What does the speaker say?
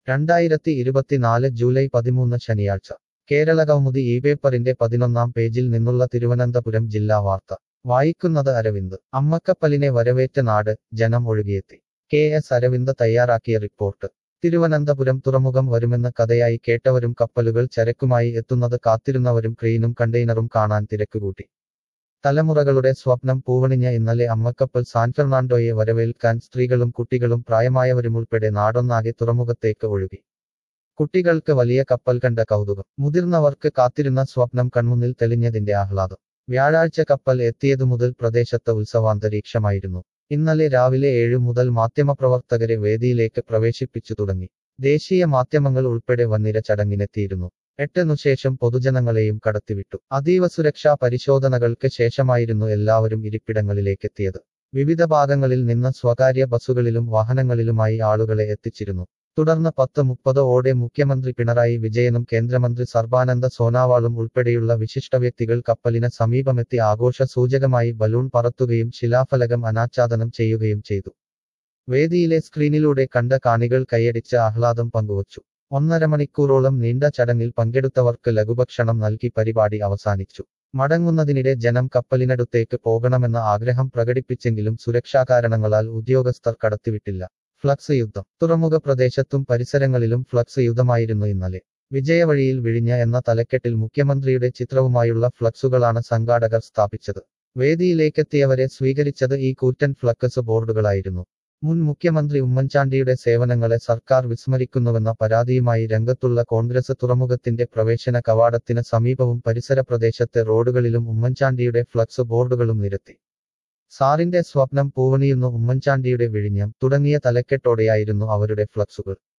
രണ്ടായിരത്തി ഇരുപത്തിനാല് ജൂലൈ പതിമൂന്ന് ശനിയാഴ്ച കേരള കൗമുദി ഈ പേപ്പറിന്റെ പതിനൊന്നാം പേജിൽ നിന്നുള്ള തിരുവനന്തപുരം ജില്ലാ വാർത്ത വായിക്കുന്നത് അരവിന്ദ് അമ്മക്കപ്പലിനെ വരവേറ്റ നാട് ജനം ഒഴുകിയെത്തി കെ എസ് അരവിന്ദ് തയ്യാറാക്കിയ റിപ്പോർട്ട് തിരുവനന്തപുരം തുറമുഖം വരുമെന്ന് കഥയായി കേട്ടവരും കപ്പലുകൾ ചരക്കുമായി എത്തുന്നത് കാത്തിരുന്നവരും ക്രെയിനും കണ്ടെയ്നറും കാണാൻ തിരക്കുകൂട്ടി തലമുറകളുടെ സ്വപ്നം പൂവണിഞ്ഞ ഇന്നലെ അമ്മക്കപ്പൽ സാൻ ഫെർണാണ്ടോയെ വരവേൽക്കാൻ സ്ത്രീകളും കുട്ടികളും പ്രായമായവരുമുൾപ്പെടെ നാടൊന്നാകെ തുറമുഖത്തേക്ക് ഒഴുകി കുട്ടികൾക്ക് വലിയ കപ്പൽ കണ്ട കൗതുകം മുതിർന്നവർക്ക് കാത്തിരുന്ന സ്വപ്നം കൺമുന്നിൽ തെളിഞ്ഞതിന്റെ ആഹ്ലാദം വ്യാഴാഴ്ച കപ്പൽ എത്തിയതു മുതൽ പ്രദേശത്ത് ഉത്സവാന്തരീക്ഷമായിരുന്നു ഇന്നലെ രാവിലെ ഏഴു മുതൽ മാധ്യമപ്രവർത്തകരെ വേദിയിലേക്ക് പ്രവേശിപ്പിച്ചു തുടങ്ങി ദേശീയ മാധ്യമങ്ങൾ ഉൾപ്പെടെ വന്നിര ചടങ്ങിനെത്തിയിരുന്നു എട്ടിനുശേഷം പൊതുജനങ്ങളെയും കടത്തിവിട്ടു അതീവ സുരക്ഷാ പരിശോധനകൾക്ക് ശേഷമായിരുന്നു എല്ലാവരും ഇരിപ്പിടങ്ങളിലേക്കെത്തിയത് വിവിധ ഭാഗങ്ങളിൽ നിന്ന് സ്വകാര്യ ബസ്സുകളിലും വാഹനങ്ങളിലുമായി ആളുകളെ എത്തിച്ചിരുന്നു തുടർന്ന് പത്ത് മുപ്പത് ഓടെ മുഖ്യമന്ത്രി പിണറായി വിജയനും കേന്ദ്രമന്ത്രി സർബാനന്ദ സോനാവാളും ഉൾപ്പെടെയുള്ള വിശിഷ്ട വ്യക്തികൾ കപ്പലിന് സമീപമെത്തി ആഘോഷ സൂചകമായി ബലൂൺ പറത്തുകയും ശിലാഫലകം അനാച്ഛാദനം ചെയ്യുകയും ചെയ്തു വേദിയിലെ സ്ക്രീനിലൂടെ കണ്ട കാണികൾ കൈയടിച്ച് ആഹ്ലാദം പങ്കുവച്ചു ഒന്നര മണിക്കൂറോളം നീണ്ട ചടങ്ങിൽ പങ്കെടുത്തവർക്ക് ലഘുഭക്ഷണം നൽകി പരിപാടി അവസാനിച്ചു മടങ്ങുന്നതിനിടെ ജനം കപ്പലിനടുത്തേക്ക് പോകണമെന്ന ആഗ്രഹം പ്രകടിപ്പിച്ചെങ്കിലും സുരക്ഷാ കാരണങ്ങളാൽ ഉദ്യോഗസ്ഥർ കടത്തിവിട്ടില്ല ഫ്ലക്സ് യുദ്ധം തുറമുഖ പ്രദേശത്തും പരിസരങ്ങളിലും ഫ്ലക്സ് യുദ്ധമായിരുന്നു ഇന്നലെ വിജയവഴിയിൽ വിഴിഞ്ഞ എന്ന തലക്കെട്ടിൽ മുഖ്യമന്ത്രിയുടെ ചിത്രവുമായുള്ള ഫ്ലക്സുകളാണ് സംഘാടകർ സ്ഥാപിച്ചത് വേദിയിലേക്കെത്തിയവരെ സ്വീകരിച്ചത് ഈ കൂറ്റൻ ഫ്ലക്സ് ബോർഡുകളായിരുന്നു മുൻ മുഖ്യമന്ത്രി ഉമ്മൻചാണ്ടിയുടെ സേവനങ്ങളെ സർക്കാർ വിസ്മരിക്കുന്നുവെന്ന പരാതിയുമായി രംഗത്തുള്ള കോൺഗ്രസ് തുറമുഖത്തിന്റെ പ്രവേശന കവാടത്തിന് സമീപവും പരിസര പ്രദേശത്തെ റോഡുകളിലും ഉമ്മൻചാണ്ടിയുടെ ഫ്ലക്സ് ബോർഡുകളും നിരത്തി സാറിന്റെ സ്വപ്നം പൂവണിയുന്നു ഉമ്മൻചാണ്ടിയുടെ വിഴിഞ്ഞം തുടങ്ങിയ തലക്കെട്ടോടെയായിരുന്നു അവരുടെ ഫ്ലക്സുകൾ